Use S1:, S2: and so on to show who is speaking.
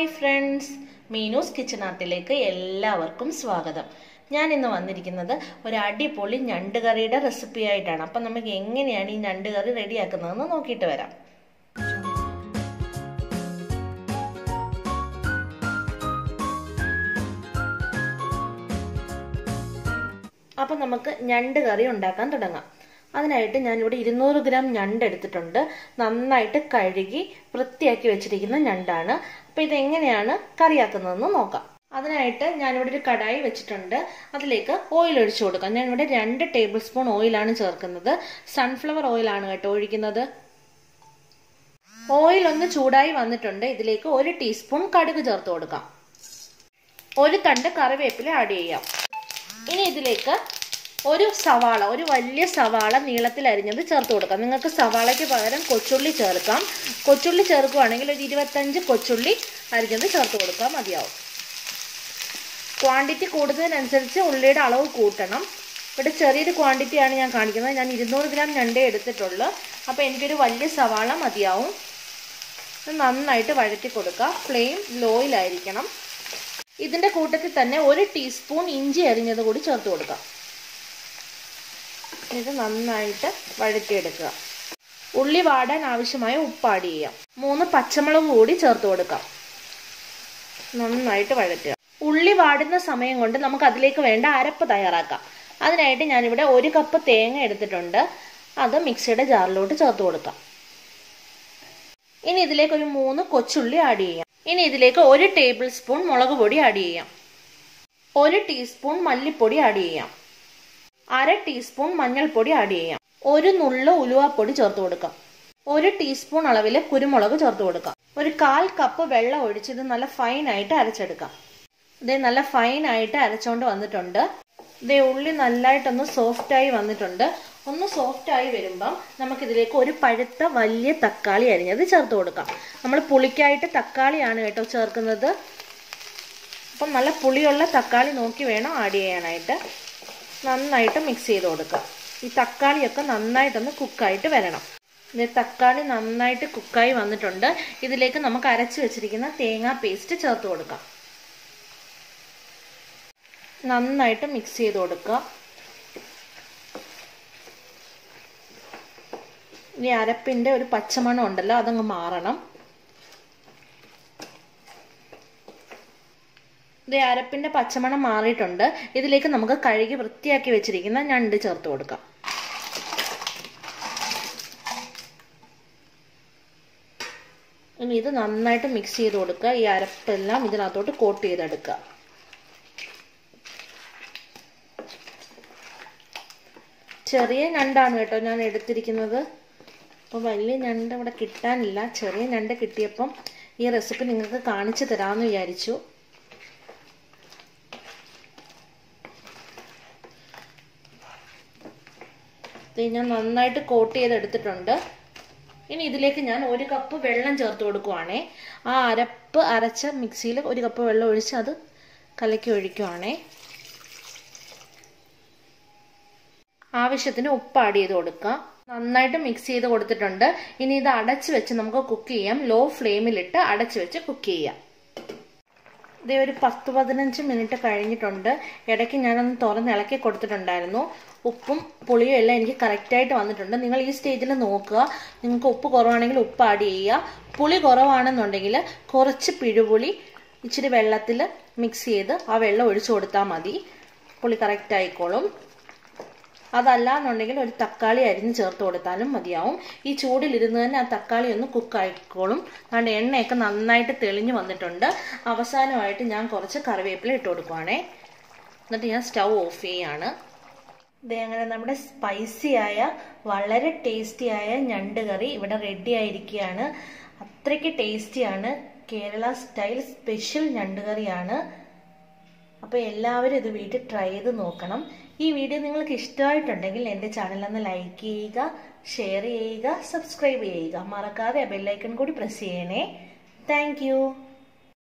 S1: hi friends Meenu's kitchen ആർട്ടിലേക്ക് എല്ലാവർക്കും സ്വാഗതം ഞാൻ ഇന്ന് വന്നിരിക്കുന്നത് ഒരു അടിപൊളി ഞണ്ട് കറിയുടെ റെസിപ്പി ആയിട്ടാണ് അപ്പം നമുക്ക് എങ്ങനെയാണ് ഈ ഞണ്ട് കറി റെഡിയാക്കുന്നതെന്ന് നോക്കിയിട്ട് വരാം അപ്പം നമുക്ക് ഞണ്ട് കറി ഉണ്ടാക്കാൻ തുടങ്ങാം അതിനായിട്ട് ഞാനിവിടെ ഇരുന്നൂറ് ഗ്രാം ഞണ്ട് എടുത്തിട്ടുണ്ട് നന്നായിട്ട് കഴുകി വൃത്തിയാക്കി വെച്ചിരിക്കുന്ന ഞണ്ടാണ് അപ്പം ഇതെങ്ങനെയാണ് കറിയാക്കുന്നതെന്ന് നോക്കാം അതിനായിട്ട് ഞാനിവിടെ ഒരു കടായി വെച്ചിട്ടുണ്ട് അതിലേക്ക് ഓയിൽ ഒഴിച്ചു കൊടുക്കാം ഞാനിവിടെ രണ്ട് ടേബിൾ സ്പൂൺ ഓയിലാണ് ചേർക്കുന്നത് സൺഫ്ലവർ ഓയിലാണ് കേട്ടോ ഒഴിക്കുന്നത് ഓയിൽ ഒന്ന് ചൂടായി വന്നിട്ടുണ്ട് ഇതിലേക്ക് ഒരു ടീസ്പൂൺ കടുക് ചേർത്ത് കൊടുക്കാം ഒരു തണ്ട് കറിവേപ്പില ആഡ് ചെയ്യാം ഇനി ഇതിലേക്ക് ഒരു സവാള ഒരു വലിയ സവാള നീളത്തിൽ അരിഞ്ഞത് ചേർത്ത് കൊടുക്കാം നിങ്ങൾക്ക് സവാളയ്ക്ക് പകരം കൊച്ചുള്ളി ചേർക്കാം കൊച്ചുള്ളി ചേർക്കുകയാണെങ്കിൽ ഒരു ഇരുപത്തഞ്ച് കൊച്ചുള്ളി അരിഞ്ഞത് ചേർത്ത് കൊടുക്കാം മതിയാവും ക്വാണ്ടിറ്റി കൂടുന്നതിനനുസരിച്ച് ഉള്ളിയുടെ അളവ് കൂട്ടണം ഇവിടെ ചെറിയൊരു ക്വാണ്ടിറ്റിയാണ് ഞാൻ കാണിക്കുന്നത് ഞാൻ ഇരുന്നൂറ് ഗ്രാം ഞണ്ടേ എടുത്തിട്ടുള്ളൂ അപ്പോൾ എനിക്കൊരു വലിയ സവാള മതിയാവും നന്നായിട്ട് വഴറ്റി കൊടുക്കുക ഫ്ലെയിം ലോയിലായിരിക്കണം ഇതിൻ്റെ കൂട്ടത്തിൽ തന്നെ ഒരു ടീസ്പൂൺ ഇഞ്ചി അരിഞ്ഞത് കൂടി ചേർത്ത് കൊടുക്കാം ഇത് നന്നായിട്ട് വഴറ്റിയെടുക്കുക ഉള്ളി വാടാൻ ആവശ്യമായ ഉപ്പ് ആഡ് ചെയ്യാം മൂന്ന് പച്ചമുളക് കൂടി ചേർത്ത് കൊടുക്കാം നന്നായിട്ട് വഴറ്റുക ഉള്ളി വാടുന്ന സമയം കൊണ്ട് നമുക്ക് അതിലേക്ക് വേണ്ട അരപ്പ് തയ്യാറാക്കാം അതിനായിട്ട് ഞാനിവിടെ ഒരു കപ്പ് തേങ്ങ എടുത്തിട്ടുണ്ട് അത് മിക്സിയുടെ ജാറിലോട്ട് ചേർത്ത് കൊടുക്കാം ഇനി ഇതിലേക്ക് ഒരു മൂന്ന് കൊച്ചുള്ളി ആഡ് ചെയ്യാം ഇനി ഇതിലേക്ക് ഒരു ടേബിൾ സ്പൂൺ മുളക് പൊടി ആഡ് ചെയ്യാം ഒരു ടീസ്പൂൺ മല്ലിപ്പൊടി ആഡ് ചെയ്യാം അര ടീസ്പൂൺ മഞ്ഞൾപ്പൊടി ആഡ് ചെയ്യാം ഒരു നുള്ള ഉലുവാപ്പൊടി ചേർത്ത് കൊടുക്കാം ഒരു ടീസ്പൂൺ അളവിൽ കുരുമുളക് ചേർത്ത് കൊടുക്കാം ഒരു കാൽ കപ്പ് വെള്ളം ഒഴിച്ച് ഇത് നല്ല ഫൈൻ ആയിട്ട് അരച്ചെടുക്കാം ഇത് നല്ല ഫൈൻ ആയിട്ട് അരച്ചോണ്ട് വന്നിട്ടുണ്ട് ഇതേ ഉള്ളി നല്ലതായിട്ടൊന്ന് സോഫ്റ്റ് ആയി വന്നിട്ടുണ്ട് ഒന്ന് സോഫ്റ്റ് ആയി വരുമ്പം നമുക്കിതിലേക്ക് ഒരു പഴുത്ത വലിയ തക്കാളി അരിഞ്ഞത് ചേർത്ത് കൊടുക്കാം നമ്മൾ പുളിക്കായിട്ട് തക്കാളിയാണ് കേട്ടോ ചേർക്കുന്നത് അപ്പം നല്ല പുളിയുള്ള തക്കാളി നോക്കി വേണം ആഡ് ചെയ്യാനായിട്ട് നന്നായിട്ട് മിക്സ് ചെയ്ത് കൊടുക്കുക ഈ തക്കാളിയൊക്കെ നന്നായിട്ടൊന്ന് കുക്കായിട്ട് വരണം ഇത് തക്കാളി നന്നായിട്ട് കുക്കായി വന്നിട്ടുണ്ട് ഇതിലേക്ക് നമുക്ക് അരച്ച് വെച്ചിരിക്കുന്ന തേങ്ങാ പേസ്റ്റ് ചേർത്ത് കൊടുക്കാം നന്നായിട്ട് മിക്സ് ചെയ്ത് കൊടുക്കുക ഇനി അരപ്പിൻ്റെ ഒരു പച്ചമണം ഉണ്ടല്ലോ അതങ്ങ് മാറണം ഇത് അരപ്പിൻ്റെ പച്ചമണം മാറിയിട്ടുണ്ട് ഇതിലേക്ക് നമുക്ക് കഴുകി വൃത്തിയാക്കി വെച്ചിരിക്കുന്ന ഞണ്ട് ചേർത്ത് കൊടുക്കാം ഇനി ഇത് നന്നായിട്ട് മിക്സ് ചെയ്ത് കൊടുക്കുക ഈ അരപ്പെല്ലാം ഇതിനകത്തോട്ട് കോട്ട് ചെയ്തെടുക്കുക ചെറിയ ഞണ്ടാണ് കേട്ടോ ഞാൻ എടുത്തിരിക്കുന്നത് അപ്പോൾ വലിയ ഞണ്ട് ഇവിടെ കിട്ടാനില്ല ചെറിയ ഞണ്ട് കിട്ടിയപ്പം ഈ റെസിപ്പി നിങ്ങൾക്ക് കാണിച്ചു തരാമെന്ന് വിചാരിച്ചു ഞാൻ നന്നായിട്ട് കോട്ട് ചെയ്തെടുത്തിട്ടുണ്ട് ഇനി ഇതിലേക്ക് ഞാൻ ഒരു കപ്പ് വെള്ളം ചേർത്ത് കൊടുക്കുവാണേ ആ അരപ്പ് അരച്ച മിക്സിയിൽ ഒരു കപ്പ് വെള്ളം ഒഴിച്ച് അത് കലക്കി ഒഴിക്കുവാണേ ആവശ്യത്തിന് ഉപ്പ് ആഡ് ചെയ്ത് കൊടുക്കുക നന്നായിട്ട് മിക്സ് ചെയ്ത് കൊടുത്തിട്ടുണ്ട് ഇനി ഇത് അടച്ചു വെച്ച് നമുക്ക് കുക്ക് ചെയ്യാം ലോ ഫ്ലെയിമിലിട്ട് അടച്ചു വെച്ച് കുക്ക് ചെയ്യാം ഇതേ ഒരു പത്ത് പതിനഞ്ച് മിനിറ്റ് കഴിഞ്ഞിട്ടുണ്ട് ഇടയ്ക്ക് ഞാനൊന്ന് തുറന്ന് ഇളക്കി കൊടുത്തിട്ടുണ്ടായിരുന്നു ഉപ്പും പുളിയും എല്ലാം എനിക്ക് കറക്റ്റായിട്ട് വന്നിട്ടുണ്ട് നിങ്ങൾ ഈ സ്റ്റേജിൽ നോക്കുക നിങ്ങൾക്ക് ഉപ്പ് കുറവാണെങ്കിൽ ഉപ്പ് ആഡ് ചെയ്യുക പുളി കുറവാണെന്നുണ്ടെങ്കിൽ കുറച്ച് പിഴുപുളി ഇച്ചിരി വെള്ളത്തിൽ മിക്സ് ചെയ്ത് ആ വെള്ളം ഒഴിച്ചു കൊടുത്താൽ മതി പുളി കറക്റ്റ് ആയിക്കോളും അതല്ല എന്നുണ്ടെങ്കിൽ ഒരു തക്കാളി അരിഞ്ഞ് ചേർത്ത് കൊടുത്താലും മതിയാവും ഈ ചൂടിലിരുന്ന് തന്നെ ആ തക്കാളി ഒന്ന് കുക്കായിക്കോളും അതുകൊണ്ട് എണ്ണയൊക്കെ നന്നായിട്ട് തെളിഞ്ഞു വന്നിട്ടുണ്ട് അവസാനമായിട്ട് ഞാൻ കുറച്ച് കറിവേപ്പില ഇട്ട് കൊടുക്കുവാണേ എന്നിട്ട് ഞാൻ സ്റ്റൗ ഓഫ് ചെയ്യാണ് ഇതേ അങ്ങനെ നമ്മുടെ സ്പൈസി ആയ വളരെ ടേസ്റ്റി ആയ ഞണ്ട് കറി ഇവിടെ റെഡി ആയിരിക്കുകയാണ് അത്രയ്ക്ക് ടേസ്റ്റിയാണ് കേരള സ്റ്റൈൽ സ്പെഷ്യൽ ഞണ്ട് കറിയാണ് അപ്പോൾ എല്ലാവരും ഇത് വീട്ടിൽ ട്രൈ ചെയ്ത് നോക്കണം ഈ വീഡിയോ നിങ്ങൾക്ക് ഇഷ്ടമായിട്ടുണ്ടെങ്കിൽ എൻ്റെ ചാനൽ ഒന്ന് ലൈക്ക് ചെയ്യുക ഷെയർ ചെയ്യുക സബ്സ്ക്രൈബ് ചെയ്യുക മറക്കാതെ ബെല്ലൈക്കൺ കൂടി പ്രസ് ചെയ്യണേ താങ്ക്